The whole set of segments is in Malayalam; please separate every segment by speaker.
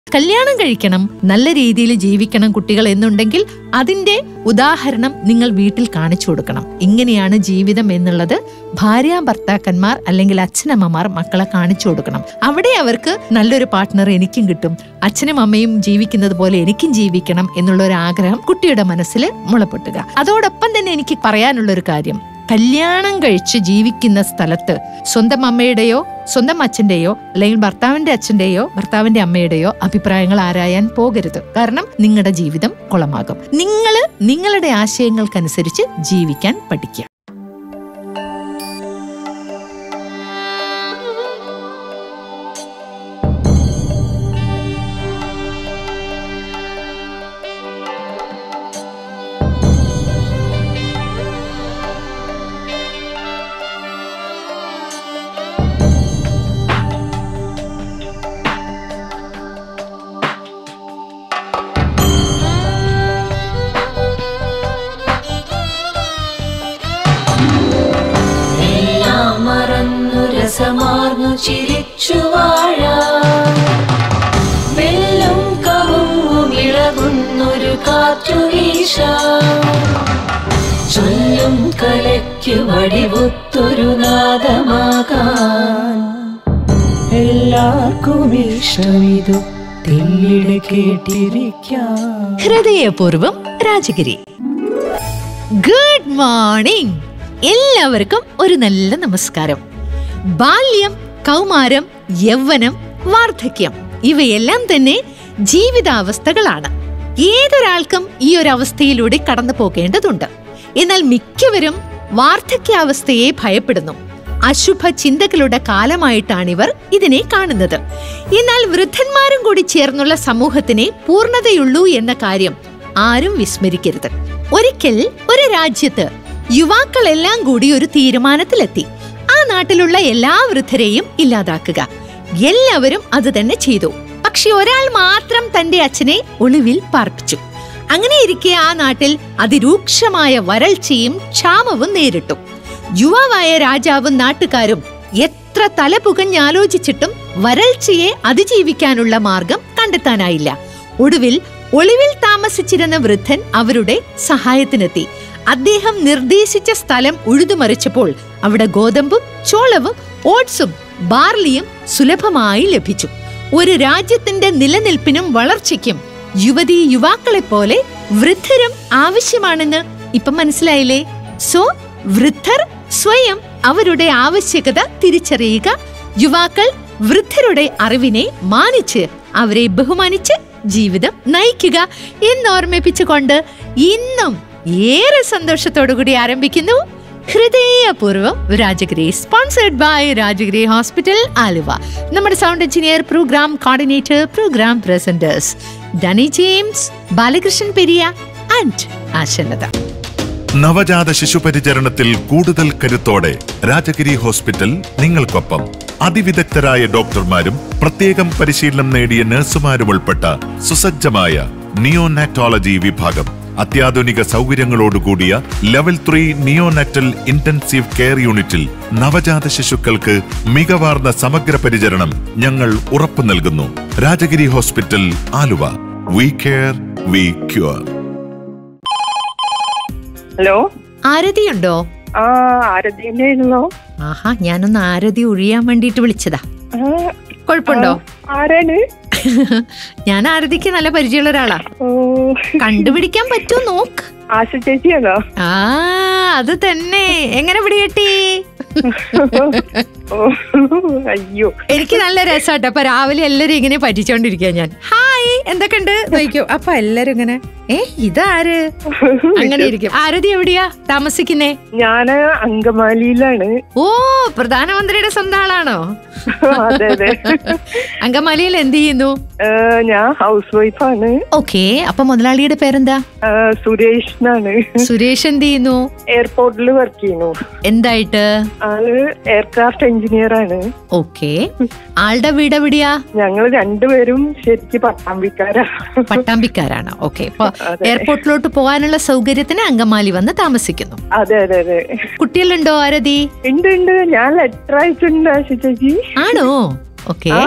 Speaker 1: കല്യാണം കഴിക്കണം നല്ല രീതിയിൽ ജീവിക്കണം കുട്ടികൾ എന്നുണ്ടെങ്കിൽ അതിന്റെ ഉദാഹരണം നിങ്ങൾ വീട്ടിൽ കാണിച്ചു കൊടുക്കണം ഇങ്ങനെയാണ് ജീവിതം എന്നുള്ളത് ഭാര്യ ഭർത്താക്കന്മാർ അല്ലെങ്കിൽ അച്ഛനമ്മമാർ മക്കളെ കാണിച്ചു കൊടുക്കണം അവിടെ അവർക്ക് നല്ലൊരു പാർട്ട്ണർ എനിക്കും കിട്ടും അച്ഛനും അമ്മയും ജീവിക്കുന്നത് പോലെ എനിക്കും ജീവിക്കണം എന്നുള്ള ഒരു ആഗ്രഹം കുട്ടിയുടെ മനസ്സിൽ മുളപ്പെട്ടുക അതോടൊപ്പം തന്നെ എനിക്ക് പറയാനുള്ള ഒരു കാര്യം കല്യാണം കഴിച്ച് ജീവിക്കുന്ന സ്ഥലത്ത് സ്വന്തം അമ്മയുടെയോ സ്വന്തം അച്ഛന്റെയോ അല്ലെങ്കിൽ ഭർത്താവിന്റെ അച്ഛന്റെയോ ഭർത്താവിന്റെ അമ്മയുടെയോ അഭിപ്രായങ്ങൾ ആരായാൻ പോകരുത് കാരണം നിങ്ങളുടെ ജീവിതം കുളമാകും നിങ്ങൾ നിങ്ങളുടെ ആശയങ്ങൾക്കനുസരിച്ച് ജീവിക്കാൻ പഠിക്കുക
Speaker 2: എല്ലാം മറന്നു രസമാർന്നു ചിരിച്ചു വാഴാം വെല്ലും കവുങ്ങും ഇളകുന്നൊരു കാറ്റു വീശാം ചൊല്ലും കലയ്ക്ക് വടിവുത്തൊരു നാദമാകാൻ എല്ലാവർക്കും ഇഷ്ടമിതു തെല്ലിടെ കേട്ടിരിക്കാം
Speaker 1: ഹൃദയപൂർവം രാജഗിരി ഗുഡ് മോർണിംഗ് എല്ലാവർക്കും ഒരു നല്ല നമസ്കാരം ബാല്യം കൗമാരം യൗവനം വാർദ്ധക്യം ഇവയെല്ലാം തന്നെ ജീവിതാവസ്ഥകളാണ് ഏതൊരാൾക്കും ഈ ഒരു അവസ്ഥയിലൂടെ കടന്നു പോകേണ്ടതുണ്ട് എന്നാൽ മിക്കവരും വാർദ്ധക്യാവസ്ഥയെ ഭയപ്പെടുന്നു അശുഭ ചിന്തകളുടെ കാലമായിട്ടാണിവർ ഇതിനെ കാണുന്നത് എന്നാൽ വൃദ്ധന്മാരും കൂടി ചേർന്നുള്ള സമൂഹത്തിനെ പൂർണ്ണതയുള്ളൂ എന്ന കാര്യം ആരും വിസ്മരിക്കരുത് ഒരിക്കൽ ഒരു രാജ്യത്ത് യുവാക്കളെല്ലാം കൂടി ഒരു തീരുമാനത്തിലെത്തി ആ നാട്ടിലുള്ള എല്ലാ വൃദ്ധരെയും ഇല്ലാതാക്കുക എല്ലാവരും അത് തന്നെ ചെയ്തു പക്ഷെ ഒരാൾ മാത്രം തന്റെ അച്ഛനെ ഒളിവിൽ പാർപ്പിച്ചു അങ്ങനെയിരിക്കെ ആ നാട്ടിൽ അതിരൂക്ഷമായ വരൾച്ചയും ക്ഷാമവും നേരിട്ടു യുവാവായ രാജാവും നാട്ടുകാരും എത്ര തലപുകഞ്ഞാലോചിച്ചിട്ടും വരൾച്ചയെ അതിജീവിക്കാനുള്ള മാർഗം കണ്ടെത്താനായില്ല ഒടുവിൽ ഒളിവിൽ താമസിച്ചിരുന്ന വൃദ്ധൻ അവരുടെ സഹായത്തിനെത്തി അദ്ദേഹം നിർദ്ദേശിച്ച സ്ഥലം ഉഴുതുമറിച്ചപ്പോൾ അവിടെ ഗോതമ്പും ചോളവും ഓട്സും ബാർലിയും സുലഭമായി ലഭിച്ചു ഒരു രാജ്യത്തിന്റെ നിലനിൽപ്പിനും വളർച്ചയ്ക്കും യുവതി യുവാക്കളെപ്പോലെ വൃദ്ധരും ആവശ്യമാണെന്ന് ഇപ്പം മനസ്സിലായില്ലേ സോ വൃദ്ധർ സ്വയം അവരുടെ ആവശ്യകത തിരിച്ചറിയുക യുവാക്കൾ വൃദ്ധരുടെ അറിവിനെ മാനിച്ച് അവരെ ബഹുമാനിച്ച് ജീവിതം നയിക്കുക എന്നോർമ്മിപ്പിച്ചുകൊണ്ട് ഇന്നും ഏറെ സന്തോഷത്തോടു കൂടി ആരംഭിക്കുന്നു ഹൃദയപൂർവ്വം Rajagiri sponsored by Rajagiri hospital Aluva നമ്മുടെ sound engineer program coordinator program presenters Danny James Balakrishnan Periya and Ashalatha
Speaker 3: നവജാത ശിശുപരിചരണത്തിൽ കൂടുതൽ കരുത്തോടെ രാജഗിരി ഹോസ്പിറ്റൽ നിങ്ങൾക്കൊപ്പം അതിവിദഗ്ധരായ ഡോക്ടർമാരും പ്രത്യേകം പരിശീലനം നേടിയ നഴ്സുമാരും ഉൾപ്പെട്ട സുസജ്ജമായ നിയോനാറ്റോളജി വിഭാഗം അത്യാധുനിക സൗകര്യങ്ങളോടുകൂടിയ level three neonatal intensive care യൂണിറ്റിൽ നവജാത ശിശുക്കൾക്ക് മികവാർന്ന സമഗ്ര പരിചരണം ഞങ്ങൾ ഉറപ്പു നൽകുന്നു Rajagiri hospital Aluva we care we cure
Speaker 4: hello
Speaker 1: ആരതിയുണ്ടോ
Speaker 4: ആ ആരതി തന്നെയായിരുന്നോ
Speaker 1: ആഹാ ഞാനൊന്ന് ആരതി ഒഴിയാൻ വേണ്ടിട്ട് വിളിച്ചതാ
Speaker 4: ആ,
Speaker 1: കുഴപ്പമുണ്ടോ
Speaker 4: ആരാണ്
Speaker 1: ഞാൻ ആരതിക്ക് നല്ല പരിചയമുള്ള ഒരാളാ
Speaker 4: ഓ
Speaker 1: കണ്ടുപിടിക്കാൻ പറ്റുമോ നോക്ക്
Speaker 4: ആശ ചേച്ചിയാണോ
Speaker 1: ആ അത് തന്നെ എങ്ങനെ പിടികെട്ടി
Speaker 4: ഓ അയ്യോ
Speaker 1: എനിക്ക് നല്ല രസമാട്ടോ അപ്പൊ രാവിലെ എല്ലാരും ഇങ്ങനെ പറ്റിച്ചോണ്ടിരിക്കുക ഞാൻ ഹായ് എന്തൊക്കെയുണ്ട് നോക്കൂ അപ്പൊ എല്ലാരും ഇങ്ങനെ ഏ ഇതാര് അങ്ങനെ ഇരിക്കും ആരതി എവിടെയാ താമസിക്കുന്നേ
Speaker 4: ഞാന് അങ്കമാലിയിലാണ്
Speaker 1: ഓ പ്രധാനമന്ത്രിയുടെ സ്വന്തം ആളാണോ
Speaker 4: അതെ അതെ
Speaker 1: അങ്കമാലിയിൽ എന്ത് ചെയ്യുന്നു
Speaker 4: ഏ, ഞാൻ ഹൗസ് വൈഫാണ്
Speaker 1: ഓക്കെ അപ്പൊ മുതലാളിയുടെ പേരെന്താ
Speaker 4: ഏ, സുരേഷ് എന്നാണ്
Speaker 1: സുരേഷ് എന്ത് ചെയ്യുന്നു
Speaker 4: എയർപോർട്ടിൽ വർക്ക് ചെയ്യുന്നു
Speaker 1: എന്തായിട്ട്
Speaker 4: ആള് എയർക്രാഫ്റ്റ് എഞ്ചിനീയർ ആണ്
Speaker 1: ഓക്കെ ആളുടെ വീട് എവിടെയാ
Speaker 4: ഞങ്ങൾ രണ്ടുപേരും ശരിക്ക് പട്ടാമ്പിക്കാരാ
Speaker 1: പട്ടാമ്പിക്കാരാണ് ഓക്കെ അപ്പൊ
Speaker 4: അതെ.
Speaker 1: എയർപോർട്ടിലോട്ട് പോകാനുള്ള സൗകര്യത്തിന് അങ്കമാലി വന്ന് താമസിക്കുന്നു
Speaker 4: അതെ അതെ അതെ
Speaker 1: കുട്ടികളുണ്ടോ ആരതി
Speaker 4: ഉണ്ട് ഉണ്ട് ഞാൻ ലെറ്റർ അയച്ചിട്ടുണ്ട് ആശ ചേച്ചി
Speaker 1: ആണോ ഓക്കെ
Speaker 4: ആ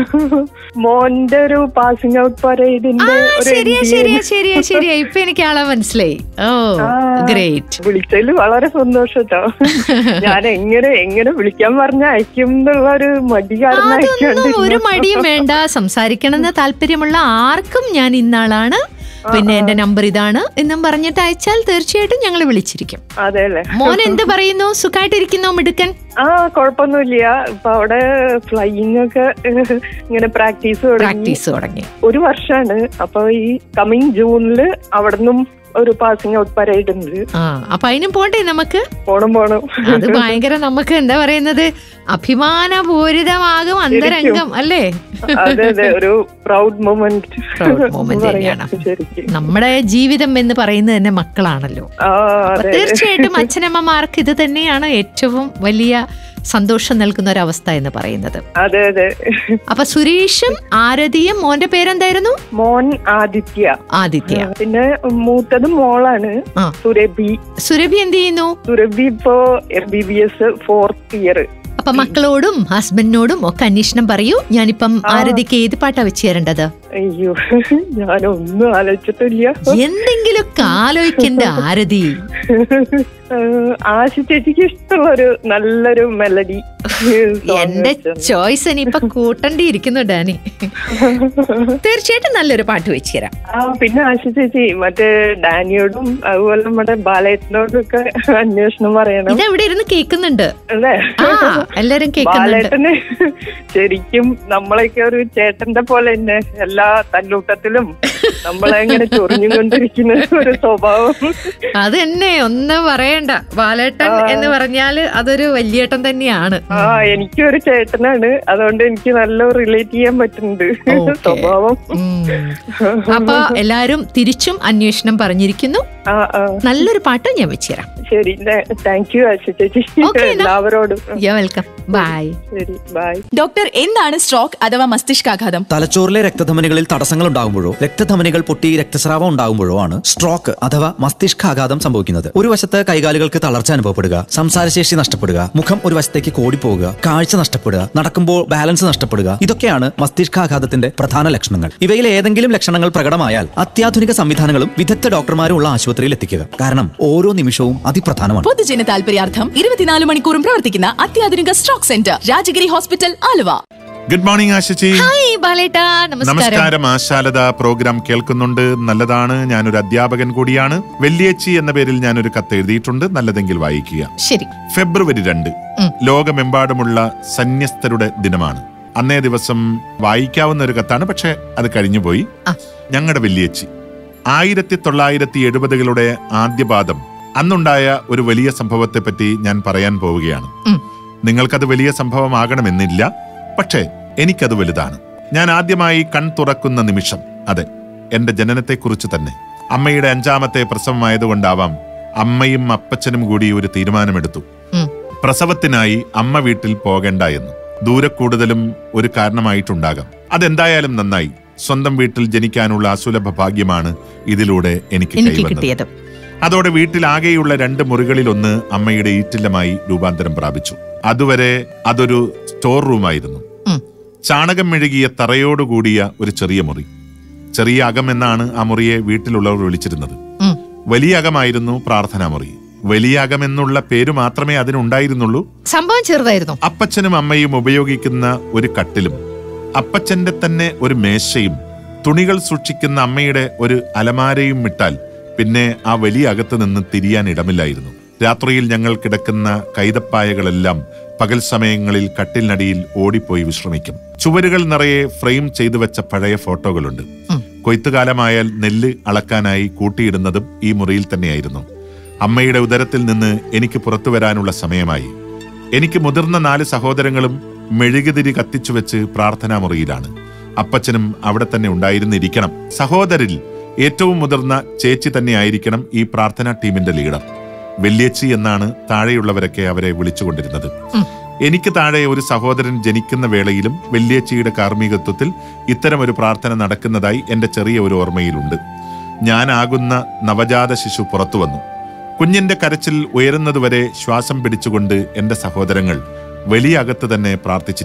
Speaker 4: മോന്റെ ഒരു പാസിംഗ് ഔട്ട് പരേഡിന്റെ ഒരു
Speaker 1: ശരിയാ
Speaker 4: NDA
Speaker 1: ശരിയാ ശരിയാ ശരിയാ ഇപ്പൊ എനിക്ക് ആളെ മനസ്സിലായി ഓ
Speaker 4: ആ.
Speaker 1: ഗ്രേറ്റ്
Speaker 4: വിളിച്ചതിൽ വളരെ സന്തോഷം കേട്ടോ ഞാൻ എങ്ങനെ എങ്ങനെ വിളിക്കാൻ പറഞ്ഞ അയക്കും എന്നുള്ള ഒരു മടി കാരണം
Speaker 1: അതൊന്നും ഒരു
Speaker 4: അയക്കാണ്ടിരുന്നു.
Speaker 1: മടിയും വേണ്ട സംസാരിക്കണമെന്ന് താല്പര്യമുള്ള ആർക്കും ഞാൻ ഇന്നാളാണ് പിന്നെ എന്റെ നമ്പർ ഇതാണ് എന്നും പറഞ്ഞിട്ട് അയച്ചാൽ തീർച്ചയായിട്ടും ഞങ്ങൾ വിളിച്ചിരിക്കും
Speaker 4: അതെ അല്ലേ
Speaker 1: മോൻ എന്ത് പറയുന്നു സുഖമായിട്ടിരിക്കുന്നോ മിടുക്കൻ
Speaker 4: ആ കുഴപ്പമൊന്നുമില്ല ഇപ്പൊ അവിടെ ഫ്ലൈയിങ് ഒക്കെ ഇങ്ങനെ പ്രാക്ടീസ് തുടങ്ങി
Speaker 1: പ്രാക്ടീസ് തുടങ്ങി
Speaker 4: ഒരു വർഷമാണ് അപ്പൊ ഈ കമ്മിങ് ജൂണില് അവിടെ നിന്നും ഒരു പാസിംഗ് ഔട്ട് പരേഡ് ഉണ്ട്
Speaker 1: ആ അപ്പൊ അതിനും പോണ്ടേ നമുക്ക്
Speaker 4: പോണം പോണം
Speaker 1: അത് ഭയങ്കര നമുക്ക് എന്താ പറയുന്നത് അഭിമാനപൂരിതമാകും അന്തരംഗം അല്ലേ
Speaker 4: അതെ അതെ ഒരു പ്രൗഡ് മൊമെന്റ്
Speaker 1: Proud moment തന്നെയാണ്.
Speaker 4: ശരിക്കും
Speaker 1: നമ്മുടെ ജീവിതം എന്ന് പറയുന്നത് തന്നെ മക്കളാണല്ലോ
Speaker 4: ആ
Speaker 1: അപ്പൊ
Speaker 4: അതെ
Speaker 1: തീർച്ചയായിട്ടും അച്ഛനമ്മമാർക്ക് ഇത് തന്നെയാണ് ഏറ്റവും വലിയ സന്തോഷം നൽകുന്ന ഒരു അവസ്ഥ എന്ന് പറയുന്നത്
Speaker 4: അതെ അതെ
Speaker 1: അപ്പൊ സുരേഷും ആരതിയും മോന്റെ പേരെന്തായിരുന്നു
Speaker 4: മോൻ ആദിത്യ
Speaker 1: ആദിത്യ
Speaker 4: പിന്നെ മൂത്തത് മോളാണ്
Speaker 1: ആ.
Speaker 4: സുരഭി
Speaker 1: സുരഭി എന്ത് ചെയ്യുന്നു
Speaker 4: സുരഭി ഇപ്പോ M B B S fourth year
Speaker 1: അപ്പൊ മക്കളോടും ഹസ്ബൻഡിനോടും ഒക്കെ അന്വേഷണം പറയൂ ഞാനിപ്പം ആരതിക്ക് ഏത് പാട്ടാ വെച്ച് തരേണ്ടത്
Speaker 4: അയ്യോ ഞാനൊന്നും ആലോചിച്ചിട്ടില്ല
Speaker 1: എന്തെങ്കിലുമൊക്കെ ആലോചിക്കണ്ട ആരതി
Speaker 4: ഏഹ്, ആശി ചേച്ചിക്ക് ഇഷ്ടമുള്ള ഒരു നല്ലൊരു മെലഡി
Speaker 1: എന്റെ ചോയ്സ് ഇനിയിപ്പൊ കൂട്ടണ്ടിയിരിക്കുന്നു ഡാനി തീർച്ചയായിട്ടും നല്ലൊരു പാട്ട് വെച്ച് തരാം
Speaker 4: ആ പിന്നെ ആശി ചേച്ചി മറ്റേ ഡാനിയോടും അതുപോലെ നമ്മുടെ ബാലേട്ടനോടും ഒക്കെ അന്വേഷണം പറയണം
Speaker 1: ഇതെവിടെ ഇരുന്ന് കേൾക്കുന്നുണ്ട്
Speaker 4: അല്ലേ
Speaker 1: ആ എല്ലാരും കേൾക്കുന്നുണ്ട്
Speaker 4: ബാലേട്ടന് ശരിക്കും നമ്മളൊക്കെ ഒരു ചേട്ടന്റെ പോലെ തന്നെ എല്ലാ തല്ലൂട്ടത്തിലും നമ്മളെ ഇങ്ങനെ ചൊറിഞ്ഞുകൊണ്ടിരിക്കുന്ന ഒരു സ്വഭാവം
Speaker 1: അത് തന്നെ ഒന്നും പറയണ്ട ബാലേട്ടൻ എന്ന് പറഞ്ഞാല് അതൊരു വലിയേട്ടൻ തന്നെയാണ്
Speaker 4: ആ എനിക്കും ഒരു ചേട്ടനാണ് അതുകൊണ്ട് എനിക്ക് നല്ല റിലേറ്റ് ചെയ്യാൻ പറ്റുന്നുണ്ട്
Speaker 1: Okay.
Speaker 4: സ്വഭാവം
Speaker 1: ഉം. അപ്പൊ എല്ലാരും തിരിച്ചും അന്വേഷണം പറഞ്ഞിരിക്കുന്നു
Speaker 4: ആ ആ
Speaker 1: നല്ലൊരു പാട്ട് ഞാൻ വെച്ച് തരാം
Speaker 4: ശരി താങ്ക് യു ആശ ചേച്ചി
Speaker 1: Okay, എന്നാ.
Speaker 4: എല്ലാവരോടും
Speaker 1: യോ വെൽക്കം ബൈ
Speaker 4: ശരി ബൈ
Speaker 5: ഡോക്ടർ എന്താണ് സ്ട്രോക്ക് അഥവാ മസ്തിഷ്കാഘാതം
Speaker 6: തലച്ചോറിലെ രക്തധമനികളിൽ തടസ്സങ്ങൾ ഉണ്ടാകുമ്പോഴോ രക്തധമനികൾ പൊട്ടി രക്തസ്രാവം ഉണ്ടാകുമ്പോഴോ ആണ് സ്ട്രോക്ക് അഥവാ മസ്തിഷ്കാഘാതം സംഭവിക്കുന്നത് ഒരു വശത്ത് കൈകാലുകൾക്ക് തളർച്ച അനുഭവപ്പെടുക സംസാരശേഷി നഷ്ടപ്പെടുക മുഖം ഒരു വശത്തേക്ക് കോടിപ്പോവുക കാഴ്ച നഷ്ടപ്പെടുക നടക്കുമ്പോൾ ബാലൻസ് നഷ്ടപ്പെടുക ഇതൊക്കെയാണ് മസ്തിഷ്കാഘാതത്തിന്റെ പ്രധാന ലക്ഷണങ്ങൾ ഇവയിൽ ഏതെങ്കിലും ലക്ഷണങ്ങൾ പ്രകടമായാൽ അത്യാധുനിക സംവിധാനങ്ങളും വിദഗ്ധ ഡോക്ടർമാരും ഉള്ള ആശുപത്രിയിൽ എത്തിക്കുക കാരണം ഓരോ നിമിഷവും അതിപ്രധാനമാണ്
Speaker 5: പൊതുജന താൽപര്യാർത്ഥം ഇരുപത്തിനാല് മണിക്കൂറും പ്രവർത്തിക്കുന്ന അത്യാധുനിക stroke centre Rajagiri hospital Aluva
Speaker 3: good morning ആശിച്ചി
Speaker 1: ഹായ് ബാലേട്ടാ നമസ്കാരം
Speaker 3: നമസ്കാരം ആശാലത പ്രോഗ്രാം കേൾക്കുന്നുണ്ട് നല്ലതാണ് ഞാനൊരു അധ്യാപകൻ കൂടിയാണ് വെള്ളിയേച്ചി എന്ന പേരിൽ ഞാനൊരു കത്ത് എഴുതിയിട്ടുണ്ട് നല്ലതെങ്കിൽ വായിക്കുക
Speaker 1: ശരി
Speaker 3: ഫെബ്രുവരി രണ്ട്
Speaker 1: ഉം.
Speaker 3: ലോകമെമ്പാടുമുള്ള സന്യസ്തരുടെ ദിനമാണ് അന്നേ ദിവസം വായിക്കാവുന്ന ഒരു കത്താണ് പക്ഷെ അത് കഴിഞ്ഞുപോയി
Speaker 1: ആ.
Speaker 3: ഞങ്ങളുടെ വെള്ളിയേച്ചി ആയിരത്തി തൊള്ളായിരത്തി എഴുപതുകളുടെ ആദ്യപാദം അന്നുണ്ടായ ഒരു വലിയ സംഭവത്തെ പറ്റി ഞാൻ പറയാൻ പോവുകയാണ്
Speaker 1: ഉം.
Speaker 3: നിങ്ങൾക്കത് വലിയ സംഭവമാകണമെന്നില്ല പക്ഷേ എനിക്കത് വലുതാണ് ഞാൻ ആദ്യമായി കൺ തുറക്കുന്ന നിമിഷം അതെ എന്റെ ജനനത്തെക്കുറിച്ച് തന്നെ അമ്മയുടെ അഞ്ചാമത്തെ പ്രസവമായതുകൊണ്ടാവാം അമ്മയും അപ്പച്ചനും കൂടി ഒരു തീരുമാനമെടുത്തു
Speaker 1: ഉം.
Speaker 3: പ്രസവത്തിനായി അമ്മ വീട്ടിൽ പോകണ്ട എന്ന് ദൂരെ കൂടുതലും ഒരു കാരണമായിട്ടുണ്ടാകാം അതെന്തായാലും നന്നായി സ്വന്തം വീട്ടിൽ ജനിക്കാനുള്ള അസുലഭ ഭാഗ്യമാണ് ഇതിലൂടെ എനിക്ക്
Speaker 1: എനിക്ക്
Speaker 3: കൈവന്നത്
Speaker 1: കിട്ടിയത്
Speaker 3: അതോടെ വീട്ടിലാകെയുള്ള രണ്ട് മുറികളിലൊന്ന് അമ്മയുടെ ഈറ്റില്ലമായി രൂപാന്തരം പ്രാപിച്ചു അതുവരെ അതൊരു സ്റ്റോർ റൂമായിരുന്നു
Speaker 1: ഉം.
Speaker 3: ചാണകം മെഴുകിയ തറയോടുകൂടിയ ഒരു ചെറിയ മുറി ചെറിയ അകം എന്നാണ് ആ മുറിയെ വീട്ടിലുള്ളവർ വിളിച്ചിരുന്നത്
Speaker 1: ഉം.
Speaker 3: വലിയ അകമായിരുന്നു പ്രാർത്ഥനാ മുറി വലിയ അകം എന്നുള്ള പേര് മാത്രമേ അതിനുണ്ടായിരുന്നുള്ളൂ
Speaker 1: സംഭവം ചെറുതായിരുന്നു
Speaker 3: അപ്പച്ചനും അമ്മയും ഉപയോഗിക്കുന്ന ഒരു കട്ടിലും അപ്പച്ചന്റെ തന്നെ ഒരു മേശയും തുണികൾ സൂക്ഷിക്കുന്ന അമ്മയുടെ ഒരു അലമാരയും വിട്ടാൽ പിന്നെ ആ വലിയ അകത്ത് നിന്ന് തിരിയാൻ ഇടമില്ലായിരുന്നു രാത്രിയിൽ ഞങ്ങൾ കിടക്കുന്ന കൈതപ്പായകളെല്ലാം പകൽ സമയങ്ങളിൽ കട്ടിലിനടിയിൽ ഓടിപ്പോയി വിശ്രമിക്കും ചുവരുകൾ നിറയെ ഫ്രെയിം ചെയ്തു വെച്ച പഴയ ഫോട്ടോകളുണ്ട്
Speaker 1: ഉം.
Speaker 3: കൊയ്ത്തുകാലമായാൽ നെല്ല് അളക്കാനായി കൂട്ടിയിടുന്നതും ഈ മുറിയിൽ തന്നെയായിരുന്നു അമ്മയുടെ ഉദരത്തിൽ നിന്ന് എനിക്ക് പുറത്തു വരാനുള്ള സമയമായി എനിക്ക് മുതിർന്ന നാല് സഹോദരങ്ങളും മെഴുകുതിരി കത്തിച്ചു വെച്ച് പ്രാർത്ഥനാ മുറിയിലാണ് അപ്പച്ചനും അവിടെ തന്നെ ഉണ്ടായിരുന്നിരിക്കണം സഹോദരിൽ ഏറ്റവും മുതിർന്ന ചേച്ചി തന്നെയായിരിക്കണം ഈ പ്രാർത്ഥനാ ടീമിന്റെ ലീഡർ വെല്ലിയച്ചി എന്നാണ് താഴെയുള്ളവരൊക്കെ അവരെ വിളിച്ചുകൊണ്ടിരുന്നത്
Speaker 1: ഉം.
Speaker 3: എനിക്ക് താഴെ ഒരു സഹോദരൻ ജനിക്കുന്ന വേളയിലും വെല്ലിയച്ചിയുടെ കാർമ്മികത്വത്തിൽ ഇത്തരം ഒരു പ്രാർത്ഥന നടക്കുന്നതായി എന്റെ ചെറിയ ഒരു ഓർമ്മയിലുണ്ട് ഞാനാകുന്ന നവജാത ശിശു പുറത്തു വന്നു കുഞ്ഞിന്റെ കരച്ചിൽ ഉയരുന്നതുവരെ ശ്വാസം പിടിച്ചുകൊണ്ട് എന്റെ സഹോദരങ്ങൾ വലിയ അകത്ത് തന്നെ പ്രാർത്ഥിച്ചിരിക്കണം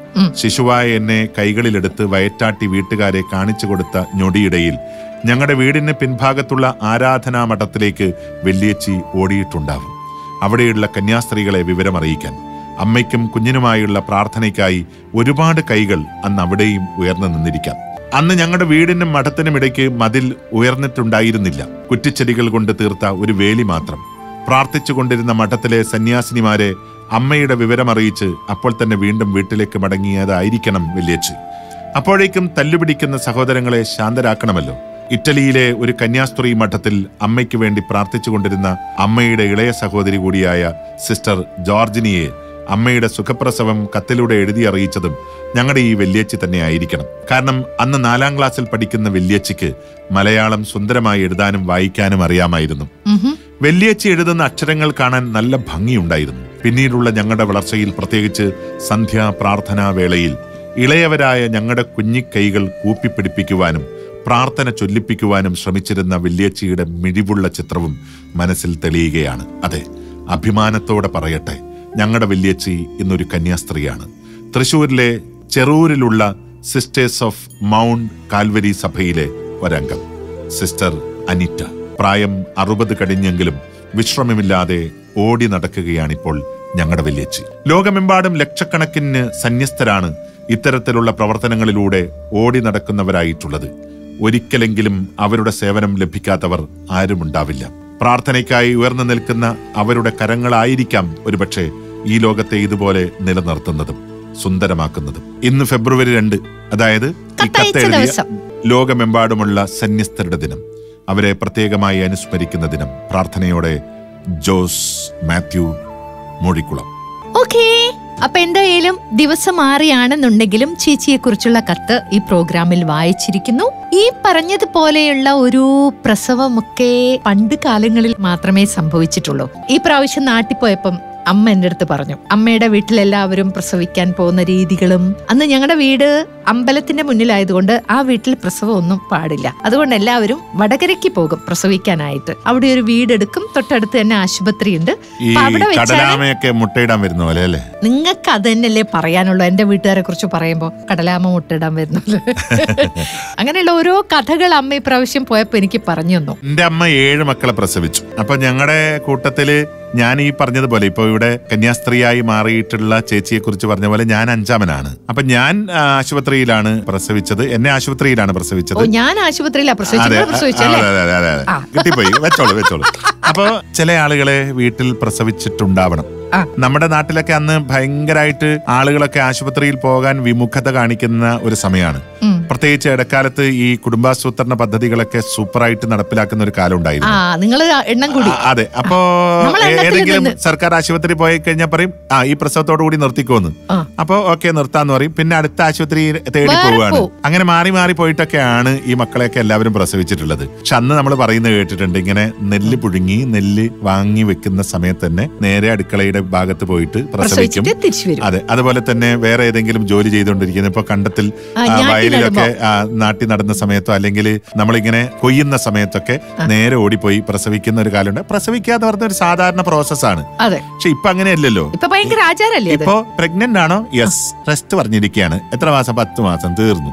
Speaker 1: ഉം.
Speaker 3: ശിശുവായ എന്നെ കൈകളിലെടുത്ത് വയറ്റാട്ടി വീട്ടുകാരെ കാണിച്ചു കൊടുത്ത ഞൊടിയിടയിൽ ഞങ്ങളുടെ വീടിന് പിൻഭാഗത്തുള്ള ആരാധനാ മഠത്തിലേക്ക് വെള്ളിയച്ചി ഓടിയിട്ടുണ്ടാവും അവിടെയുള്ള കന്യാസ്ത്രീകളെ വിവരമറിയിക്കാൻ അമ്മയ്ക്കും കുഞ്ഞിനുമായുള്ള പ്രാർത്ഥനയ്ക്കായി ഒരുപാട് കൈകൾ അന്ന് അവിടെയും ഉയർന്നു നിന്നിരിക്കാം അന്ന് ഞങ്ങളുടെ വീടിനും മഠത്തിനും ഇടയ്ക്ക് മതിൽ ഉയർന്നിട്ടുണ്ടായിരുന്നില്ല കുറ്റിച്ചെടികൾ കൊണ്ട് തീർത്ത ഒരു വേലി മാത്രം പ്രാർത്ഥിച്ചു കൊണ്ടിരുന്ന മഠത്തിലെ സന്യാസിനിമാരെ അമ്മയുടെ വിവരമറിയിച്ച് അപ്പോൾ തന്നെ വീണ്ടും വീട്ടിലേക്ക് മടങ്ങിയതായിരിക്കണം വലിയച്ച് അപ്പോഴേക്കും തല്ലുപിടിക്കുന്ന സഹോദരങ്ങളെ ശാന്തരാക്കണമല്ലോ ഇറ്റലിയിലെ ഒരു കന്യാസ്ത്രീ മഠത്തിൽ അമ്മയ്ക്ക് വേണ്ടി പ്രാർത്ഥിച്ചുകൊണ്ടിരുന്ന അമ്മയുടെ ഇളയ സഹോദരി കൂടിയായ സിസ്റ്റർ ജോർജിനിയെ അമ്മയുടെ സുഖപ്രസവം കത്തിലൂടെ എഴുതി അറിയിച്ചതും ഞങ്ങളുടെ ഈ വല്യച്ചി തന്നെ ആയിരിക്കണം കാരണം അന്ന് നാലാം ക്ലാസ്സിൽ പഠിക്കുന്ന വല്യച്ചിക്ക് മലയാളം സുന്ദരമായി എഴുതാനും വായിക്കാനും അറിയാമായിരുന്നു
Speaker 1: ഉഹും.
Speaker 3: വെള്ളിയച്ചി എഴുതുന്ന അക്ഷരങ്ങൾ കാണാൻ നല്ല ഭംഗിയുണ്ടായിരുന്നു പിന്നീടുള്ള ഞങ്ങളുടെ വളർച്ചയിൽ പ്രത്യേകിച്ച് സന്ധ്യാ പ്രാർത്ഥനാ വേളയിൽ ഇളയവരായ ഞങ്ങളുടെ കുഞ്ഞിക്കൈകൾ കൂപ്പിപ്പിടിപ്പിക്കുവാനും പ്രാർത്ഥന ചൊല്ലിപ്പിക്കുവാനും ശ്രമിച്ചിരുന്ന വെള്ളിയച്ചിയുടെ മിഴിവുള്ള ചിത്രവും മനസ്സിൽ തെളിയുകയാണ് അതെ അഭിമാനത്തോടെ പറയട്ടെ ഞങ്ങളുടെ വല്യച്ചി ഇന്നൊരു കന്യാസ്ത്രീയാണ് തൃശൂരിലെ ചെറൂരിലുള്ള സിസ്റ്റേഴ്സ് ഓഫ് മൗണ്ട് കാൽവരി സഭയിലെ ഒരംഗം സിസ്റ്റർ അനിറ്റ പ്രായം അറുപത് കഴിഞ്ഞെങ്കിലും വിശ്രമമില്ലാതെ ഓടി നടക്കുകയാണിപ്പോൾ ഞങ്ങളുടെ വല്യച്ചി ലോകമെമ്പാടും ലക്ഷക്കണക്കിന് സന്യസ്തരാണ് ഇത്തരത്തിലുള്ള പ്രവർത്തനങ്ങളിലൂടെ ഓടി നടക്കുന്നവരായിട്ടുള്ളത് ഒരിക്കലെങ്കിലും അവരുടെ സേവനം ലഭിക്കാത്തവർ ആരുമുണ്ടാവില്ല പ്രാർത്ഥനയ്ക്കായി ഉയർന്നു നിൽക്കുന്ന അവരുടെ കരങ്ങളായിരിക്കാം ഒരുപക്ഷെ ഈ ലോകത്തെ ഇതുപോലെ നിലനിർത്തുന്നതും സുന്ദരമാക്കുന്നതും ഇന്ന് ഫെബ്രുവരി രണ്ട് അതായത് ഈ
Speaker 1: കത്തയച്ച
Speaker 3: കത്തെഴുതിയ
Speaker 1: ദിവസം.
Speaker 3: ലോകമെമ്പാടുമുള്ള സന്യസ്തരുടെ ദിനം അവരെ പ്രത്യേകമായി അനുസ്മരിക്കുന്ന ദിനം പ്രാർത്ഥനയോടെ ജോസ് മാത്യു മൂഴിക്കുളം
Speaker 1: ഓക്കേ അപ്പൊ എന്തായാലും ദിവസം മാറിയാണെന്നുണ്ടെങ്കിലും ചേച്ചിയെ കുറിച്ചുള്ള കത്ത് ഈ പ്രോഗ്രാമിൽ വായിച്ചിരിക്കുന്നു ഈ പറഞ്ഞതുപോലെയുള്ള ഒരു പ്രസവമൊക്കെ പണ്ട് കാലങ്ങളിൽ മാത്രമേ സംഭവിച്ചിട്ടുള്ളൂ ഈ പ്രാവശ്യം നാട്ടിൽ പോയപ്പം അമ്മ എൻ്റെ അടുത്ത് പറഞ്ഞു അമ്മയുടെ വീട്ടിലെല്ലാവരും പ്രസവിക്കാൻ പോകുന്ന രീതികളും അന്ന് ഞങ്ങളുടെ വീട് അമ്പലത്തിന്റെ മുന്നിലായതുകൊണ്ട് ആ വീട്ടിൽ പ്രസവം ഒന്നും പാടില്ല അതുകൊണ്ട് എല്ലാവരും വടകരയ്ക്ക് പോകും പ്രസവിക്കാനായിട്ട് അവിടെ ഒരു വീടെടുക്കും തൊട്ടടുത്ത് തന്നെ ആശുപത്രിയുണ്ട്
Speaker 3: ഈ
Speaker 1: അപ്പൊ അവിടെ വെച്ചാണ്
Speaker 3: കടലാമയൊക്കെ മുട്ടയിടാൻ വരുന്ന പോലെ അല്ലേ
Speaker 1: നിങ്ങൾക്ക് അത് തന്നെയല്ലേ പറയാനുള്ളൂ എന്റെ വീട്ടുകാരെ കുറിച്ച് പറയുമ്പോൾ കടലാമ മുട്ടിടാൻ വരുന്നത് അങ്ങനെയുള്ള ഓരോ കഥകൾ അമ്മ ഇപ്രാവശ്യം പോയപ്പോ എനിക്ക് പറഞ്ഞു തന്നു
Speaker 3: എന്റെ അമ്മ ഏഴ് മക്കളെ പ്രസവിച്ചു അപ്പൊ ഞങ്ങളുടെ കൂട്ടത്തില് ഞാൻ ഈ പറഞ്ഞതുപോലെ ഇപ്പൊ ഇവിടെ കന്യാസ്ത്രീയായി മാറിയിട്ടുള്ള ചേച്ചിയെ കുറിച്ച് പറഞ്ഞ പോലെ ഞാൻ അഞ്ചാമനാണ് അപ്പൊ ഞാൻ ആ, ആശുപത്രിയിലാണ് പ്രസവിച്ചത് എന്നെ ആശുപത്രിയിലാണ്
Speaker 1: ഓ
Speaker 3: പ്രസവിച്ചത്
Speaker 1: ഞാൻ ആശുപത്രിയിലാ
Speaker 3: അതെ
Speaker 1: പ്രസവിച്ചു പ്രസവിച്ചല്ലേ
Speaker 3: അതെ, അതെ, അതെ, അതെ.
Speaker 1: ആ.
Speaker 3: കിട്ടിപ്പോയി വെച്ചോളൂ വെച്ചോളൂ അപ്പൊ ചില ആളുകളെ വീട്ടിൽ പ്രസവിച്ചിട്ടുണ്ടാവണം
Speaker 1: ആ.
Speaker 3: നമ്മുടെ നാട്ടിലൊക്കെ അന്ന് ഭയങ്കരമായിട്ട് ആളുകളൊക്കെ ആശുപത്രിയിൽ പോകാൻ വിമുഖത കാണിക്കുന്ന ഒരു സമയമാണ്
Speaker 1: ഉം.
Speaker 3: പ്രത്യേകിച്ച് ഇടക്കാലത്ത് ഈ കുടുംബാസൂത്രണ പദ്ധതികളൊക്കെ സൂപ്പറായിട്ട് നടപ്പിലാക്കുന്ന ഒരു കാലം
Speaker 1: ആ
Speaker 3: ഉണ്ടായിരുന്നു
Speaker 1: നിങ്ങള് എണ്ണം കൂടി
Speaker 3: ആ, അതെ അപ്പോ
Speaker 1: നമ്മൾ എണ്ണത്തിൽ
Speaker 3: ഏതെങ്കിലും
Speaker 1: നിന്ന്.
Speaker 3: സർക്കാർ ആശുപത്രി പോയി കഴിഞ്ഞാൽ പറയും ആ ഈ പ്രസവത്തോടു കൂടി നിർത്തിക്കോന്ന്
Speaker 1: ആ.
Speaker 3: അപ്പൊ ഓക്കെ നിർത്താന്ന് പറയും പിന്നെ അടുത്ത ആശുപത്രി തേടി
Speaker 1: വേറെ
Speaker 3: പോവുകയാണ്
Speaker 1: പോവും.
Speaker 3: അങ്ങനെ മാറി മാറി പോയിട്ടൊക്കെയാണ് ഈ മക്കളെയൊക്കെ എല്ലാവരും പ്രസവിച്ചിട്ടുള്ളത് പക്ഷെ അന്ന് നമ്മൾ പറയുന്നത് കേട്ടിട്ടുണ്ട് ഇങ്ങനെ നെല്ല് പുഴുങ്ങി നെല്ല് വാങ്ങി വെക്കുന്ന സമയത്ത് തന്നെ നേരെ അടുക്കളയുടെ ഭാഗത്ത് പോയിട്ട് പ്രസവിക്കും
Speaker 1: പ്രസവിച്ചിട്ട് തിരിച്ചു വരും
Speaker 3: അതെ അതുപോലെ തന്നെ വേറെ ഏതെങ്കിലും ജോലി ചെയ്തുകൊണ്ടിരിക്കുന്ന ഇപ്പൊ കണ്ടത്തിൽ
Speaker 1: ആ,
Speaker 3: ആ,
Speaker 1: ഞാറ്റി
Speaker 3: വയലിലൊക്കെ
Speaker 1: നടുമ്പോ.
Speaker 3: ആ, നാട്ടി നടന്ന സമയത്തോ അല്ലെങ്കിൽ നമ്മളിങ്ങനെ കൊയ്യുന്ന സമയത്തൊക്കെ നേരെ ഓടിപ്പോയി പ്രസവിക്കുന്ന ഒരു കാലമുണ്ട് പ്രസവിക്കാന്ന് പറഞ്ഞ ഒരു സാധാരണ പ്രോസസ്സാണ്
Speaker 1: അതെ
Speaker 3: പക്ഷെ ഇപ്പൊ അങ്ങനെയല്ലല്ലോ
Speaker 1: ഇപ്പൊ ഭയങ്കര ആചാരല്ലേ അത്
Speaker 3: ഇപ്പോ പ്രഗ്നന്റ് ആണോ യെസ് റെസ്റ്റ് പറഞ്ഞിരിക്കുകയാണ് എത്ര മാസം പത്ത് മാസം തീർന്നു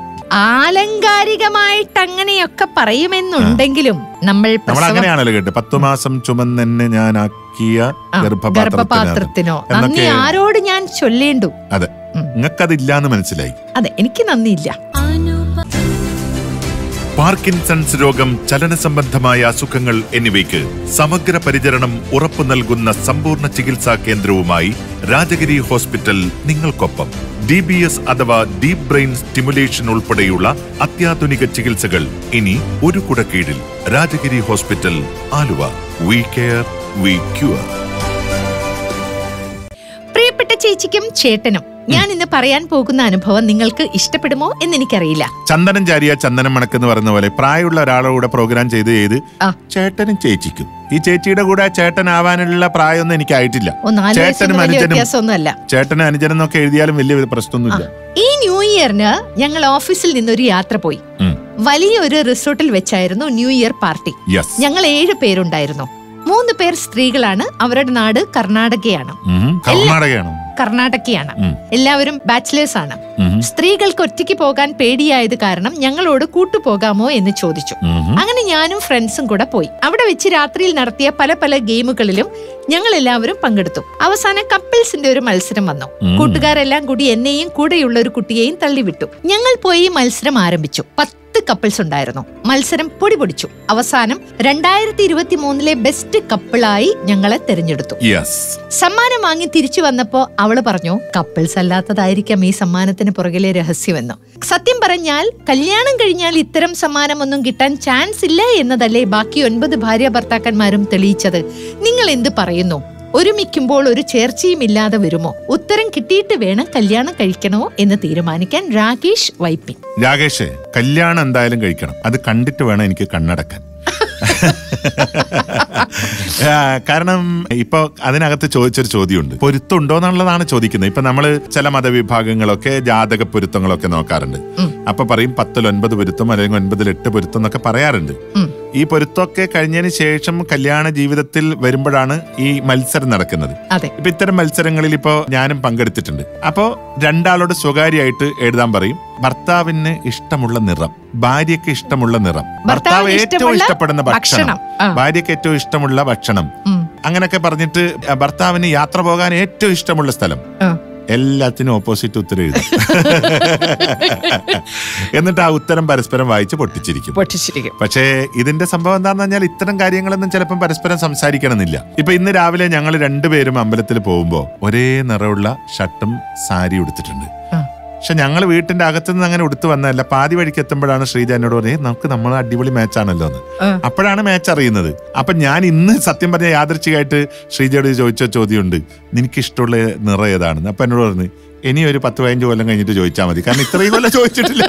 Speaker 1: ആലങ്കാരികമായിട്ട് അങ്ങനെയൊക്കെ പറയുമെന്നുണ്ടെങ്കിലും നമ്മൾ
Speaker 3: നമ്മൾ
Speaker 1: പ്രസവം
Speaker 3: അങ്ങനെയാണല്ലോ കേട്ട് പത്തു മാസം ചുമന്നെന്നെ ഞാൻ ആക്കിയ
Speaker 1: ആ,
Speaker 3: ഗർഭപാത്രത്തിനകത്ത്
Speaker 1: ഗർഭപാത്രത്തിനോ നന്ദി
Speaker 3: എന്നൊക്കെ
Speaker 1: ആരോട് ഞാൻ ചൊല്ലേണ്ടു
Speaker 3: അതെ
Speaker 1: ഉം.
Speaker 3: നിങ്ങൾക്കതില്ലാന്ന് മനസ്സിലായി
Speaker 1: അതെ എനിക്ക് നന്ദിയില്ല
Speaker 3: പാർക്കിൻസൺസ് രോഗം ചലന സംബന്ധമായ അസുഖങ്ങൾ എന്നിവയ്ക്ക് സമഗ്ര പരിചരണം ഉറപ്പു നൽകുന്ന സമ്പൂർണ്ണ ചികിത്സാ കേന്ദ്രവുമായി രാജഗിരി ഹോസ്പിറ്റൽ നിങ്ങൾക്കൊപ്പം ഡി ബി എസ് അഥവാ ഡീപ് ബ്രെയിൻ സ്റ്റിമുലേഷൻ ഉൾപ്പെടെയുള്ള അത്യാധുനിക ചികിത്സകൾ ഇനി ഒരു കുട കീഴിൽ Rajagiri hospital Aluva we care we cure
Speaker 1: പ്രിയപ്പെട്ട ചേച്ചിക്കും ചേട്ടനും ഞാൻ ഇന്ന് പറയാൻ പോകുന്ന അനുഭവം നിങ്ങൾക്ക് ഇഷ്ടപ്പെടുമോ എന്ന് എനിക്കറിയില്ല
Speaker 3: ചന്ദനം ചാരിയ ചന്ദനം മണക്കെന്ന് പറയുന്ന പോലെ പ്രായമുള്ള ഒരാളുടെ കൂടെ പ്രോഗ്രാം ചെയ്ത് ചെയ്ത്
Speaker 1: ആ.
Speaker 3: ചേട്ടനും ചേച്ചിക്കും ഈ ചേച്ചിയുടെ കൂടെ ചേട്ടനാവാനുള്ള പ്രായമൊന്നും എനിക്കായിട്ടില്ല
Speaker 1: ഓ നാല് വയസ്സിന്
Speaker 3: ചേട്ടനും
Speaker 1: വലിയ
Speaker 3: അനുജനും
Speaker 1: വ്യത്യാസമൊന്നുമല്ല
Speaker 3: ചേട്ടനും അനുജനും എന്നൊക്കെ എഴുതിയാലും വലിയ പ്രശ്നമൊന്നുമില്ല
Speaker 1: ഈ ന്യൂ ഇയറിന് ഞങ്ങൾ ഓഫീസിൽ നിന്നൊരു യാത്ര പോയി
Speaker 3: ഉം.
Speaker 1: വലിയൊരു റിസോർട്ടിൽ വെച്ചായിരുന്നു ന്യൂ ഇയർ പാർട്ടി
Speaker 3: യെസ്
Speaker 1: ഞങ്ങൾ ഏഴ് പേരുണ്ടായിരുന്നു മൂന്ന് പേർ സ്ത്രീകളാണ് അവരുടെ നാട് കർണാടകയാണ്
Speaker 3: കർണാടകയാണ്
Speaker 1: കർണാടകയാണ്
Speaker 3: ഉം.
Speaker 1: എല്ലാവരും ബാച്ചിലേഴ്സ് ആണ്
Speaker 3: ഉം.
Speaker 1: സ്ത്രീകൾക്ക് ഒറ്റയ്ക്ക് പോകാൻ പേടിയായത് കാരണം ഞങ്ങളോട് കൂട്ടുപോകാമോ എന്ന് ചോദിച്ചു
Speaker 3: ഉം.
Speaker 1: അങ്ങനെ ഞാനും ഫ്രണ്ട്സും കൂടെ പോയി അവിടെ വെച്ച് രാത്രിയിൽ നടത്തിയ പല പല ഗെയിമുകളിലും ഞങ്ങൾ എല്ലാവരും പങ്കെടുത്തു അവസാനം കപ്പിൾസിന്റെ ഒരു മത്സരം വന്നു
Speaker 3: ഉം.
Speaker 1: കൂട്ടുകാരെല്ലാം കൂടി എന്നെയും കൂടെയുള്ള ഒരു കുട്ടിയെയും തള്ളിവിട്ടു ഞങ്ങൾ പോയി മത്സരം ആരംഭിച്ചു പത്ത് കപ്പിൾസ് ഉണ്ടായിരുന്നു മത്സരം പൊടി പൊടിച്ചു അവസാനം രണ്ടായിരത്തി ഇരുപത്തി മൂന്നിലെ ബെസ്റ്റ് കപ്പിളായി ഞങ്ങളെ തെരഞ്ഞെടുത്തു
Speaker 3: യെസ്
Speaker 1: സമ്മാനം വാങ്ങി തിരിച്ചു വന്നപ്പോ അവള് പറഞ്ഞു കപ്പിൾസ് അല്ലാത്തതായിരിക്കാം ഈ സമ്മാനത്തിന് പുറകിലെ രഹസ്യമെന്ന് സത്യം പറഞ്ഞാൽ കല്യാണം കഴിഞ്ഞാൽ ഇത്തരം സമ്മാനമൊന്നും കിട്ടാൻ ചാൻസ് ഇല്ല എന്നതല്ലേ ബാക്കി ഒൻപത് ഭാര്യ ഭർത്താക്കന്മാരും തെളിയിച്ചത് നിങ്ങൾ എന്ത് പറയുന്നു ഒരുമിക്കുമ്പോൾ ഒരു ചേർച്ചയും ഇല്ലാതെ വരുമോ ഉത്തരം കിട്ടിയിട്ട് വേണം കല്യാണം കഴിക്കണോ എന്ന് തീരുമാനിക്കാൻ രാകേഷ് വൈപ്പിൻ
Speaker 3: രാകേഷ് കല്യാണം എന്തായാലും കഴിക്കണം അത് കണ്ടിട്ട് വേണം എനിക്ക് കണ്ണടക്കാൻ ആ, കാരണം ഇപ്പൊ അതിനകത്ത് ചോദിച്ചൊരു ചോദ്യമുണ്ട് പൊരുത്തമുണ്ടോ എന്നുള്ളതാണ് ചോദിക്കുന്നത് ഇപ്പൊ നമ്മള് ചില മതവിഭാഗങ്ങളൊക്കെ ജാതക പൊരുത്തങ്ങളൊക്കെ നോക്കാറുണ്ട് അപ്പൊ പറയും പത്തിൽ ഒൻപത് പൊരുത്തം അല്ലെങ്കിൽ ഒൻപതിൽ എട്ട് പൊരുത്തം എന്നൊക്കെ പറയാറുണ്ട്
Speaker 1: ഉം.
Speaker 3: ഈ പൊരുത്തമൊക്കെ കഴിഞ്ഞതിന് ശേഷം കല്യാണ ജീവിതത്തിൽ വരുമ്പോഴാണ് ഈ മത്സരം നടക്കുന്നത്
Speaker 1: അതെ
Speaker 3: ഇപ്പൊ ഇത്തരം മത്സരങ്ങളിൽ ഇപ്പോ ഞാനും പങ്കെടുത്തിട്ടുണ്ട് അപ്പോ രണ്ടാളോട് സ്വകാര്യമായിട്ട് എഴുതാൻ പറയും ഭർത്താവിന് ഇഷ്ടമുള്ള നിറം ഭാര്യയ്ക്ക് ഇഷ്ടമുള്ള നിറം ഭർത്താവ്
Speaker 1: ഭർത്താവിന്
Speaker 3: ഏറ്റവും
Speaker 1: ഇഷ്ടമുള്ള
Speaker 3: ഇഷ്ടപ്പെടുന്ന ഭക്ഷണം
Speaker 1: ഭക്ഷണം. ആ.
Speaker 3: ഭാര്യയ്ക്ക് ഏറ്റവും ഇഷ്ടമുള്ള ഭക്ഷണം
Speaker 1: ഉം.
Speaker 3: അങ്ങനെയൊക്കെ പറഞ്ഞിട്ട് ആ, ഭർത്താവിന് യാത്ര പോകാൻ ഏറ്റവും ഇഷ്ടമുള്ള സ്ഥലം
Speaker 1: ആ.
Speaker 3: എല്ലാത്തിനും ഓപ്പോസിറ്റ് ഉത്തരം എഴുതും എന്നിട്ട് ആ ഉത്തരം പരസ്പരം വായിച്ച് പൊട്ടിച്ചിരിക്കും
Speaker 1: പൊട്ടിച്ചിരിക്കും
Speaker 3: പക്ഷേ ഇതിന്റെ സംഭവം എന്താന്ന് പറഞ്ഞാൽ ഇത്തരം കാര്യങ്ങളൊന്നും ചിലപ്പം പരസ്പരം സംസാരിക്കണമെന്നില്ല ഇപ്പൊ ഇന്ന് രാവിലെ ഞങ്ങൾ രണ്ടുപേരും അമ്പലത്തിൽ പോകുമ്പോ ഒരേ നിറമുള്ള ഷർട്ടും സാരി ഉടുത്തിട്ടുണ്ട്
Speaker 1: ആ.
Speaker 3: പക്ഷെ ഞങ്ങൾ വീട്ടിന്റെ അകത്തുനിന്ന് അങ്ങനെ ഉടുത്തു വന്നതല്ല പാതി വഴിക്ക് എത്തുമ്പോഴാണ് ശ്രീജ എന്നോട് പറയുന്നത് നമുക്ക് നമ്മൾ അടിപൊളി മാച്ച് ആണല്ലോ എന്ന്
Speaker 1: ആ.
Speaker 3: അപ്പോഴാണ് മാച്ച് അറിയുന്നത് അപ്പൊ ഞാൻ ഇന്ന് സത്യം പറഞ്ഞ യാദൃച്ഛികമായിട്ട് ശ്രീജയോട് ചോദിച്ച ചോദ്യമുണ്ട് നിനക്ക് ഇഷ്ടമുള്ള നിറം ഏതാണെന്ന് അപ്പൊ എന്നോട് പറഞ്ഞു ഇനി ഒരു പത്ത് പതിനഞ്ച് കൊല്ലം കഴിഞ്ഞിട്ട് ചോദിച്ചാൽ മതി കാരണം ഇത്രയും കൊല്ലം ചോദിച്ചിട്ടില്ല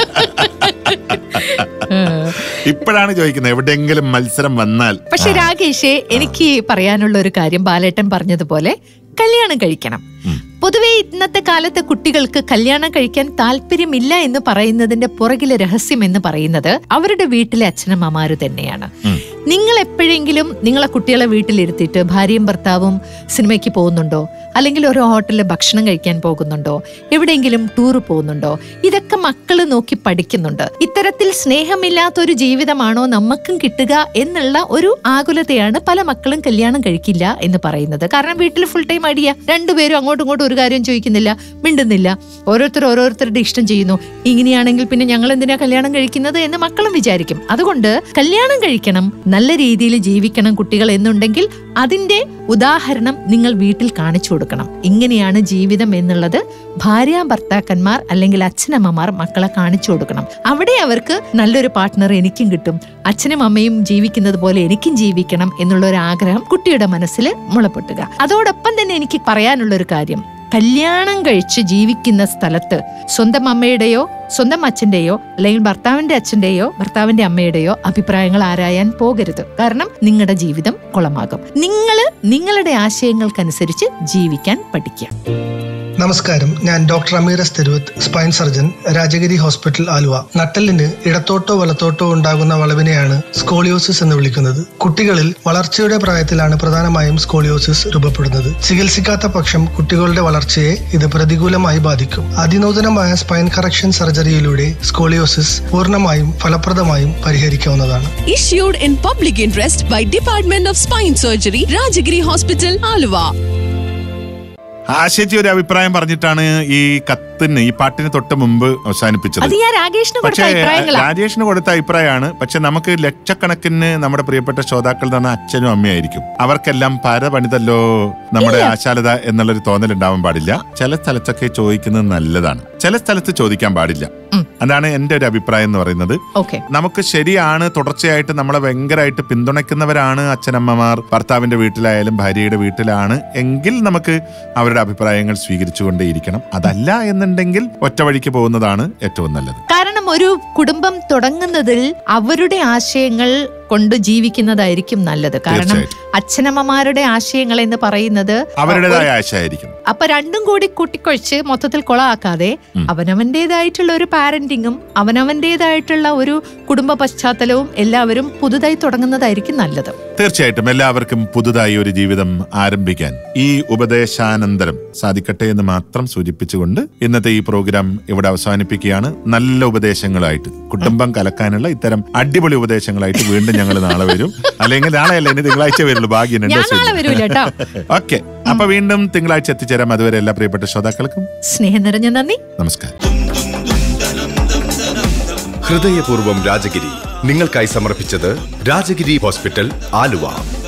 Speaker 3: ഇപ്പോഴാണ് ചോദിക്കുന്നത് എവിടെയെങ്കിലും മത്സരം വന്നാൽ
Speaker 1: പക്ഷെ രാകേഷേ എനിക്ക് പറയാനുള്ള ഒരു കാര്യം ബാലേട്ടൻ പറഞ്ഞതുപോലെ കല്യാണം കഴിക്കണം
Speaker 3: ഉം.
Speaker 1: പൊതുവെ ഇന്നത്തെ കാലത്ത് കുട്ടികൾക്ക് കല്യാണം കഴിക്കാൻ താല്പര്യമില്ല എന്ന് പറയുന്നതിന്റെ പുറകിലെ രഹസ്യം എന്ന് പറയുന്നത് അവരുടെ വീട്ടിലെ അച്ഛനമ്മമാര് തന്നെയാണ്
Speaker 3: ഉം.
Speaker 1: നിങ്ങൾ എപ്പോഴെങ്കിലും നിങ്ങളെ കുട്ടികളെ വീട്ടിലിരുത്തിയിട്ട് ഭാര്യയും ഭർത്താവും സിനിമയ്ക്ക് പോകുന്നുണ്ടോ അല്ലെങ്കിൽ ഒരു ഹോട്ടലിൽ ഭക്ഷണം കഴിക്കാൻ പോകുന്നുണ്ടോ എവിടെയെങ്കിലും ടൂർ പോകുന്നുണ്ടോ ഇതൊക്കെ മക്കള് നോക്കി പഠിക്കുന്നുണ്ട് ഇത്തരത്തിൽ സ്നേഹമില്ലാത്ത ഒരു ജീവിതമാണോ നമുക്കും കിട്ടുക എന്നുള്ള ഒരു ആകുലതയാണ് പല മക്കളും കല്യാണം കഴിക്കില്ല എന്ന് പറയുന്നത് കാരണം വീട്ടിൽ ഫുൾ ടൈം അടിയ രണ്ടുപേരും അങ്ങോട്ടും ഇങ്ങോട്ടും ഒരു കാര്യം ചോദിക്കുന്നില്ല മിണ്ടുന്നില്ല ഓരോരുത്തർ ഓരോരുത്തരുടെ ഇഷ്ടം ചെയ്യുന്നു ഇങ്ങനെയാണെങ്കിൽ പിന്നെ ഞങ്ങൾ എന്തിനാ കല്യാണം കഴിക്കുന്നത് എന്ന് മക്കളും വിചാരിക്കും അതുകൊണ്ട് കല്യാണം കഴിക്കണം നല്ല രീതിയിൽ ജീവിക്കണം കുട്ടികൾ എന്നുണ്ടെങ്കിൽ അതിന്റെ ഉദാഹരണം നിങ്ങൾ വീട്ടിൽ കാണിച്ചു കൊടുക്കണം ഇങ്ങനെയാണ് ജീവിതം എന്നുള്ളത് ഭാര്യ ഭർത്താക്കന്മാർ അല്ലെങ്കിൽ അച്ഛനമ്മമാർ മക്കളെ കാണിച്ചു കൊടുക്കണം അവിടെ അവർക്ക് നല്ലൊരു പാർട്ട്ണർ എനിക്കും കിട്ടും അച്ഛനും അമ്മയും ജീവിക്കുന്നത് പോലെ എനിക്കും ജീവിക്കണം എന്നുള്ള ഒരു ആഗ്രഹം കുട്ടിയുടെ മനസ്സിൽ മുളപ്പൊട്ടുക അതോടൊപ്പം തന്നെ എനിക്ക് പറയാനുള്ള ഒരു കാര്യം കല്യാണം കഴിച്ച് ജീവിക്കുന്ന സ്ഥലത്ത് സ്വന്തം അമ്മയുടെയോ സ്വന്തം അച്ഛന്റെയോ അല്ലെങ്കിൽ ഭർത്താവിന്റെ അച്ഛന്റെയോ ഭർത്താവിന്റെ അമ്മയുടെയോ അഭിപ്രായങ്ങൾ ആരായാൻ പോകരുത് കാരണം നിങ്ങളുടെ ജീവിതം കുളമാകും നിങ്ങൾ നിങ്ങളുടെ ആശയങ്ങൾക്കനുസരിച്ച് ജീവിക്കാൻ പഠിക്കുക
Speaker 7: നമസ്കാരം ഞാൻ ഡോക്ടർ അമീറസ് Theruvath spine surgeon Rajagiri hospital Aluva നട്ടലിന് ഇടത്തോട്ടോ വലത്തോട്ടോ ഉണ്ടാകുന്ന വളവിനെയാണ് സ്കോളിയോസിസ് എന്ന് വിളിക്കുന്നത് കുട്ടികളിൽ വളർച്ചയുടെ പ്രായത്തിലാണ് പ്രധാനമായും സ്കോളിയോസിസ് രൂപപ്പെടുന്നത് ചികിത്സിക്കാത്ത പക്ഷം കുട്ടികളുടെ വളർച്ചയെ ഇത് പ്രതികൂലമായി ബാധിക്കും അതിനൂതനമായ സ്പൈൻ കറക്ഷൻ സർജറിയിലൂടെ സ്കോളിയോസിസ് പൂർണ്ണമായും ഫലപ്രദമായും പരിഹരിക്കാവുന്നതാണ്
Speaker 5: Issued in public interest by Department of Spine Surgery, Rajagiri Hospital, Aluva.
Speaker 3: ആശയച്ചി ഒരു അഭിപ്രായം പറഞ്ഞിട്ടാണ് ഈ കത്തിന് ഈ പാട്ടിന് തൊട്ട് മുമ്പ് അവസാനിപ്പിച്ചത്
Speaker 1: അത് ഞാൻ രാകേഷിന് കൊടുത്ത
Speaker 3: പക്ഷേ
Speaker 1: അഭിപ്രായങ്ങളാണ്
Speaker 3: രാജേഷിന് കൊടുത്ത അഭിപ്രായമാണ് പക്ഷെ നമുക്ക് ലക്ഷക്കണക്കിന് നമ്മുടെ പ്രിയപ്പെട്ട ശ്രോതാക്കൾ തന്നെ അച്ഛനും അമ്മയായിരിക്കും അവർക്കെല്ലാം പര പണിതല്ലോ നമ്മുടെ ആശാലത എന്നുള്ളൊരു തോന്നൽ ഉണ്ടാവാൻ പാടില്ല ചില സ്ഥലത്തൊക്കെ ചോദിക്കുന്നത് നല്ലതാണ് ചില സ്ഥലത്ത് ചോദിക്കാൻ പാടില്ല
Speaker 1: ഉം.
Speaker 3: അതാണ് എന്റെ ഒരു അഭിപ്രായം എന്ന് പറയുന്നത്
Speaker 1: ഓക്കെ
Speaker 3: നമുക്ക് ശരിയാണ് തുടർച്ചയായിട്ട് നമ്മളെ ഭയങ്കരമായിട്ട് പിന്തുണയ്ക്കുന്നവരാണ് അച്ഛനമ്മമാർ ഭർത്താവിന്റെ വീട്ടിലായാലും ഭാര്യയുടെ വീട്ടിലാണ് എങ്കിൽ നമുക്ക് അവരുടെ അഭിപ്രായങ്ങൾ സ്വീകരിച്ചുകൊണ്ടേയിരിക്കണം അതല്ല എന്നുണ്ടെങ്കിൽ ഒറ്റ വഴിക്ക് പോകുന്നതാണ് ഏറ്റവും നല്ലത്
Speaker 1: കാരണം ഒരു കുടുംബം തുടങ്ങുന്നതിൽ അവരുടെ ആശയങ്ങൾ കൊണ്ട് ജീവിക്കുന്നതായിരിക്കും നല്ലത് കാരണം
Speaker 3: തീർച്ചയായിട്ടും.
Speaker 1: അച്ഛനമ്മമാരുടെ ആശയങ്ങൾ എന്ന് പറയുന്നത്
Speaker 3: അവരുടേതായ ആശയായിരിക്കും
Speaker 1: അപ്പൊ രണ്ടും കൂടി കൂട്ടിക്കൊഴിച്ച് മൊത്തത്തിൽ കൊളാക്കാതെ അവനവന്റേതായിട്ടുള്ള ഒരു പാരന്റിങ്ങും അവനവന്റേതായിട്ടുള്ള ഒരു കുടുംബ പശ്ചാത്തലവും എല്ലാവരും പുതുതായി തുടങ്ങുന്നതായിരിക്കും നല്ലത്
Speaker 3: തീർച്ചയായിട്ടും എല്ലാവർക്കും പുതുതായി ഒരു ജീവിതം ആരംഭിക്കാൻ ഈ ഉപദേശാനന്തരം സാധിക്കട്ടെ എന്ന് മാത്രം സൂചിപ്പിച്ചുകൊണ്ട് ഇന്നത്തെ ഈ പ്രോഗ്രാം ഇവിടെ അവസാനിപ്പിക്കുകയാണ് നല്ല ഉപദേശങ്ങളായിട്ട് കുടുംബം കലക്കാനുള്ള ഇത്തരം അടിപൊളി ഉപദേശങ്ങളായിട്ട് വീണ്ടും ഞങ്ങൾ നാളെ വരും അല്ലെങ്കിൽ നാളെയല്ല ഇനി തിങ്കളാഴ്ച വരുള്ളൂ ഭാഗ്യം
Speaker 1: ഞാൻ നാളെ വരൂല കേട്ടോ
Speaker 3: ഓക്കെ അപ്പൊ വീണ്ടും തിങ്കളാഴ്ച എത്തിച്ചേരാം അതുവരെ എല്ലാ പ്രിയപ്പെട്ട ശ്രോതാക്കൾക്കും
Speaker 1: സ്നേഹം നിറഞ്ഞ നന്ദി
Speaker 3: നമസ്കാരം
Speaker 8: ഹൃദയപൂർവ്വം രാജഗിരി നിങ്ങൾക്കായി സമർപ്പിച്ചത് രാജഗിരി ഹോസ്പിറ്റൽ ആലുവ